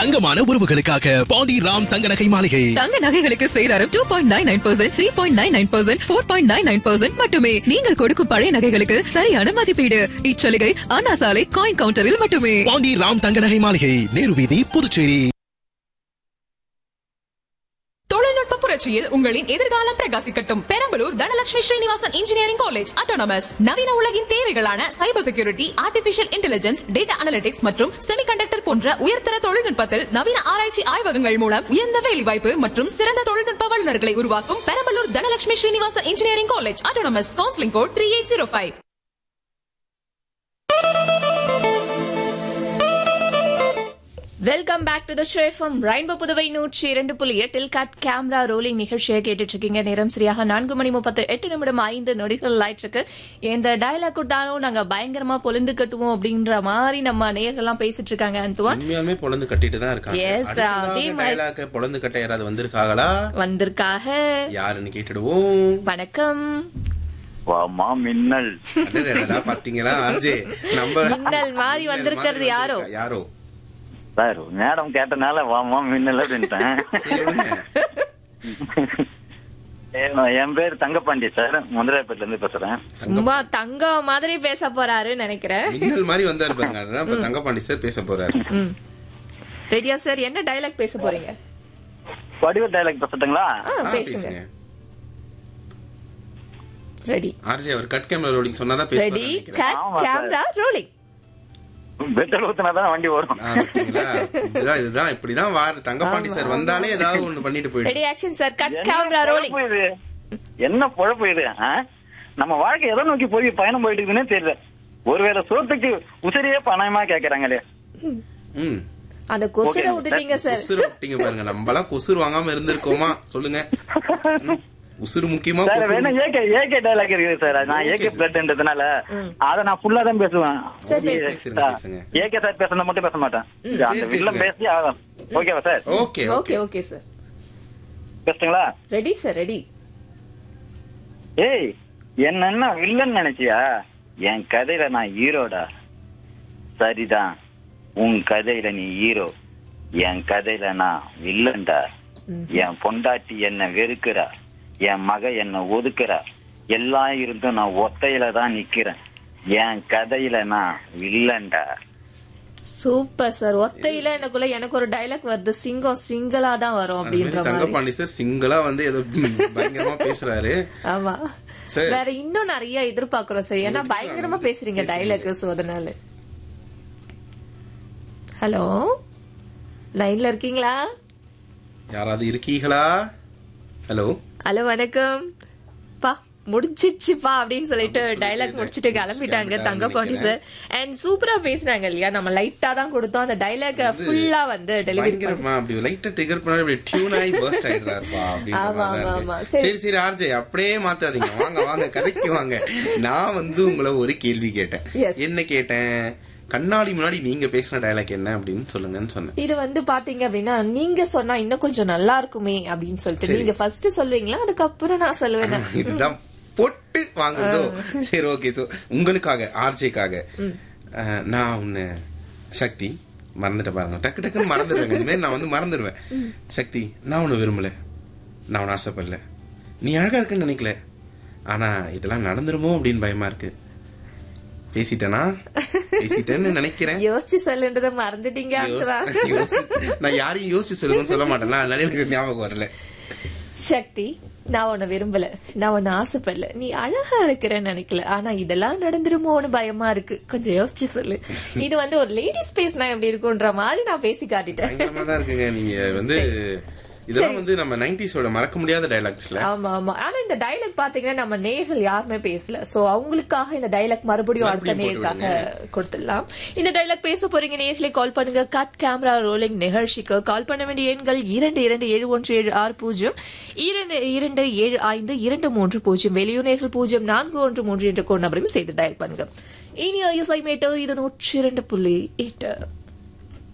தங்கமான உறவுகளுக்காக பாண்டி ராம் தங்க நகை மாளிகை தங்க நகைகளுக்கு சேதாரம் two point nine nine percent three point nine nine percent four point nine nine percent மட்டுமே நீங்கள் கொடுக்கும் பழைய நகைகளுக்கு சரியான மதிப்பீடு இச்சலுகை அண்ணா சாலை காயின் கவுண்டரில் மட்டுமே பாண்டி ராம் தங்க நகை மாளிகை நேரு வீதி புதுச்சேரி தொழில்நுட்ப புரட்சியில் உங்களின் எதிர்காலம் பிரகாசிக்கட்டும் Perambalur Dhanalakshmi Srinivasan engineering college autonomous நவீன உலகின் தேவைகளான cyber security artificial intelligence data analytics மற்றும் செமிகண்டக்டர் போன்ற உயர்தர தொழில்நுட்பத்தில் நவீன ஆராய்ச்சி ஆய்வகங்கள் மூலம் உயர்ந்த வேலைவாய்ப்பு மற்றும் சிறந்த தொழில்நுட்ப வல்லுநர்களை உருவாக்கும் Perambalur Dhanalakshmi Srinivasan engineering college autonomous counselling code three eight zero five welcome back to the show from rainbow Puduvai நூற்றி இரண்டு புள்ளி எட்டில் கட் கேமரா ரோலிங் நிகழ்ச்சியை கேட்டுட்டு இருக்கீங்க நேரம் சரியாக நான்கு மணி முப்பத்து எட்டு நிமிடம் ஐந்து நொடிகள் ஆயிட்டு இருக்கு எந்த டயலாக் கொடுத்தாலும் நாங்க பயங்கரமா பொழுந்து கட்டுவோம் அப்படின்ற மாதிரி நம்ம நேயர்கள்லாம் பேசிட்டு இருக்காங்க அந்துவன் உண்மையாலுமே பொழந்து கட்டிட்டு தான் இருக்காங்க Yes, அதே மாதிரி- டைலாக பொழந்து கட்ட யாராவது வந்திருக்காங்களா வந்திருக்காக யாருன்னு கேட்டுடுவோம் வணக்கம் வாமா மின்னல் அடடடடா, பாத்தீங்களா அர்ஜே நம்ம மின்னல் மாதிரி வந்திருக்கிறது யாரோ? யாரோ சார் மேடம் கேட்டனால வாமா மின்னல் அப்படின்ட்டேன் சரி, விடுங்க. என் பேர் தங்கப்பாண்டி சார் முதலாளிப்பேட்டில இருந்து பேசுறேன் சும்மா தங்கம் மாதிரி பேச போறாருன்னு நினைக்கிறேன் மின்னல் மாதிரி வந்தாரு பாருங்க அதுதான் இப்ப தங்கப்பாண்டி சார் பேச போறாரு ம். ரெடியா சார் என்ன டயலாக் பேச போறீங்க வடிவ டைலாக் பேசட்டுங்களா ஆ, ஆ, பேசுங்க பேசுங்க ரெடி ஆர்ஜே அவர் கட் கேமரா ரோலிங் சொன்னாதான் ரெடி பேசுவாரு கட் ஆமா, sir. கேமரா ரோலிங் பெட்ரோல் ஊத்தினாதான் வண்டி ஓடும் இதுதான் இதுதான் இப்படிதான் வாரு தங்கப்பாண்டி சார் வந்தாலே ஏதாவது ஒண்ணு பண்ணிட்டு ரெடி போயிடும் ஆக்ஷன் சார் கட் என்ன கேமரா ரோலிங் பொழப்பு இது என்ன பொழப்பு இது ஆ? நம்ம வாழ்க்கை எதை நோக்கி போய் பயணம் போயிட்டு இருக்குன்னே தெரியல ஒருவேளை சோத்துக்கு உசிரியே பணமா கேக்குறாங்களே ம் அந்த கொசுர Okay, விட்டுட்டீங்க சார் கொசுறு விட்டீங்க பாருங்க நம்மளாம் கொசுறு வாங்காம இருந்திருக்கோமா சொல்லுங்க ம். உசுறு முக்கியமா சார் கொசுறு வேணும் ஏகே ஏகே டைலாக் இருக்குது சார் நான் ஏகே பிளட்ன்றதுனால அத நான் ஃபுல்லா தான் பேசுவேன் சரி, பேசுங்க, பேசுங்க. ஏகே சார் பேசுறத மட்டும் பேச மாட்டேன் அந்த சரி, வில்ல பேசுங்க. பேசி ஆகும் ஓகேவா sir okay okay okay sir பேசுங்களா ரெடி சார் ரெடி ஏய் என்ன என்ன வில்லன் நினைச்சியா என் கதையில நான் ஹீரோடா சரிதான் உன் கதையில நீ ஹீரோ என் கதையில நான் வில்லன்டா என் பொண்டாட்டி என்ன வெறுக்கிறா என் மக என்ன ஒதுக்குறா எல்லாம் இருந்தும் நான் ஒத்தையில தான் நிக்கிறேன் என் கதையில நான் வில்லன்டா சூப்பர் சார் ஒத்தையில எனக்குள்ள எனக்கு ஒரு டைலாக் வருது சிங்கம் சிங்கிளா தான் வரும் அது மாதிரி அப்படின்ற மாதிரி தங்கப்பாண்டி சார் சிங்கிளா வந்து ஏதோ ம், பயங்கரமா பேசுறாரு ஆமா சரி. வேற இன்னும் நிறைய எதிர்பார்க்கிறோம் சார் ஏன்னா பயங்கரமா பேசுறீங்க டைலாக் சோ அதனால ஹலோ லைன்ல இருக்கீங்களா யாராவது இருக்கீங்களா ஹலோ ஹலோ வணக்கம் பா முடிச்சிச்சுப்பா அப்படின்னு சொல்லிட்டு டைலாக் முடிச்சிட்டு கிளம்பிட்டாங்க தங்கபாண்டி சார் அண்ட் சூப்பரா பேசுனாங்க இல்லையா நம்ம லைட்டா தான் கொடுத்தோம் அந்த டைலாக ஃபுல்லா வந்து டெலிவரி பயங்கரமா அப்படி லைட்டா ட்ரிகர் பண்ணா அப்படி டியூன் ஆகி பர்ஸ்ட் ஆயிடுறாருப்பா அப்படின்ற ஆமா, மாதிரி தான் ஆமா, இருக்கு. சரி. சரி சரி ஆர்ஜே அப்படியே மாத்தாதீங்க வாங்க வாங்க கதைக்கு வாங்க நான் வந்து உங்களை ஒரு கேள்வி கேட்டேன் Yes. என்ன கேட்டேன் கண்ணாடி முன்னாடி நீங்க பேசின டயலாக் என்ன அப்படின்னு சொல்லுங்கன்னு சொன்னேன் இது வந்து பாத்தீங்க அப்படின்னா நீங்க சொன்னா இன்னும் கொஞ்சம் நல்லா இருக்குமே அப்படின்னு சொல்லிட்டு சரி. நீங்க ஃபர்ஸ்ட் சொல்லுவீங்களா அதுக்கப்புறம் நான் சொல்லுவேன் இதுதான் பொட்டு வாங்குறதோ சரி ஓகே சோ உங்களுக்காக ஆர்ஜேக்காக நான் உன்னை சக்தி மறந்துட்டேன் பாருங்க டக்கு டக்குன்னு மறந்துடுவேங்க இனிமேல் நான் வந்து மறந்துடுவேன் சக்தி நான் உன்னை விரும்பல நான் உன்னை ஆசைப்படல நீ அழகா இருக்குன்னு நினைக்கல ஆனா இதெல்லாம் நடந்துருமோ அப்படின்னு பயமா இருக்கு பேசிட்டேனா பேசிட்டேன்னு நினைக்கிறேன் யோசிச்சு சொல்லுன்றத மறந்துட்டீங்க அந்தரா. யோசி- யோசி- நான் யாரையும் யோசிச்சு சொல்லுங்கன்னு சொல்ல மாட்டேன்னா அதனால எனக்கு ஞாபகம் வரல சக்தி நான் உன்னை விரும்பல நான் உன்னை ஆசைப்படல நீ அழகா இருக்கிறேன்னு நினைக்கல ஆனா இதெல்லாம் நடந்துருமோன்னு பயமா இருக்கு கொஞ்சம் யோசிச்சு சொல்லு இது வந்து ஒரு லேடிஸ் பேசினா எப்படி இருக்கும்ன்ற மாதிரி நான் பேசி காட்டிட்டேன் பயங்கரமா தான் இருக்குங்க நீங்க வந்து இதெல்லாம் வந்து நம்ம நைன்டிஸோட மறக்க முடியாத டைலாக்ஸ்ல ஆமா ஆமா ஆனா இந்த டைலாக் பாத்தீங்கன்னா நம்ம நேர்கள் யாருமே பேசல சோ அவங்களுக்காக இந்த டைலாக் மறுபடியும் அடுத்த மறுபடியும் நேருக்காக கொடுத்துடலாம் இந்த டைலாக் பேச போறீங்க நேர்களே கால் பண்ணுங்க கட் கேமரா ரோலிங் நிகழ்ச்சிக்கு கால் பண்ண வேண்டிய எண்கள் இரண்டு இரண்டு ஏழு ஒன்று ஏழு ஆறு பூஜ்ஜியம் இரண்டு இரண்டு ஏழு ஐந்து இரண்டு மூன்று பூஜ்ஜியம் வெளியூனர்கள் பூஜ்ஜியம் நான்கு ஒன்று மூன்று என்ற கோட் நம்பரையும் செய்து டயல் பண்ணுங்க இனி இசை மேட்டோ இது நூற்றி இரண்டு புள்ளி எட்டு